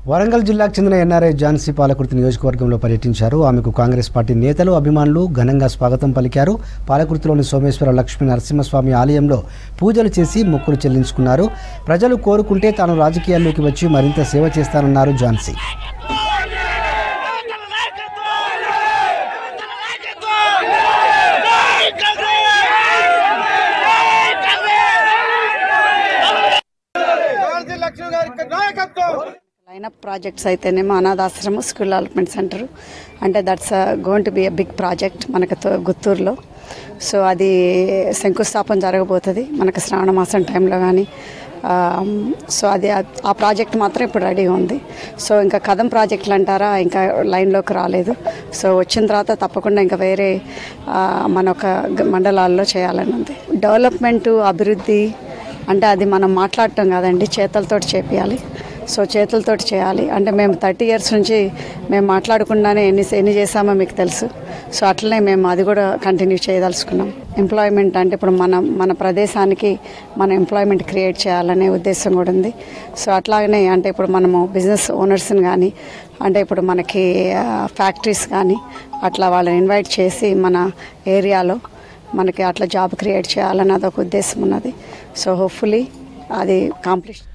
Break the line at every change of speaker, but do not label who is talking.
వరంగల్ జిల్లాకు చెందిన ఎన్ఆర్ఐ ఝాన్సీ పాలకుర్తి నియోజకవర్గంలో పర్యటించారు ఆమెకు కాంగ్రెస్ పార్టీ నేతలు అభిమానులు ఘనంగా స్వాగతం పలికారు పాలకుర్తిలోని సోమేశ్వర లక్ష్మీ నరసింహస్వామి ఆలయంలో పూజలు చేసి మొక్కులు చెల్లించుకున్నారు ప్రజలు కోరుకుంటే తాను రాజకీయాల్లోకి వచ్చి మరింత సేవ చేస్తానన్నారు ఝాన్సీ
లైనప్ ప్రాజెక్ట్స్ అయితేనేమో అనాథాశ్రమం స్కూల్ డెవలప్మెంట్ సెంటర్ అంటే that's going to be a big project మనకు తో- గుత్తూరులో సో అది శంకుస్థాపన జరగబోతుంది మనకు శ్రావణ మాసం టైంలో కానీ సో అది ఆ- ఆ ప్రాజెక్ట్ మాత్రం ఇప్పుడు రెడీగా ఉంది సో ఇంకా కథం ప్రాజెక్టులు అంటారా ఇంకా లైన్లోకి రాలేదు సో వచ్చిన తర్వాత తప్పకుండా ఇంకా వేరే ఆ, మన ఒక గ- మండలాల్లో చేయాలని ఉంది డెవలప్మెంట్ అభివృద్ధి అంటే అది మనం మాట్లాడటం కాదండి చేతలతోటి చేపియాలి సో చేతులతోటి చేయాలి అంటే మేము థర్టీ ఇయర్స్ నుంచి మేము మాట్లాడకుండానే ఎన్ని ఎన్ని చేసామో మీకు తెలుసు సో అట్లనే మేము అది కూడా కంటిన్యూ చేయదలుచుకున్నాం ఎంప్లాయ్మెంట్ అంటే ఇప్పుడు మన మన ప్రదేశానికి మన ఎంప్లాయ్మెంట్ క్రియేట్ చేయాలనే ఉద్దేశం కూడా ఉంది సో అట్లాగనే అంటే ఇప్పుడు మనము బిజినెస్ ఓనర్స్ని కానీ అంటే ఇప్పుడు మనకి ఫ్యాక్టరీస్ కానీ అట్లా వాళ్ళని ఇన్వైట్ చేసి మన ఏరియాలో మనకి అట్లా జాబ్ క్రియేట్ చేయాలని అదొక ఉద్దేశం ఉన్నది సో హోప్ఫుల్లీ అది కాంప్లీట్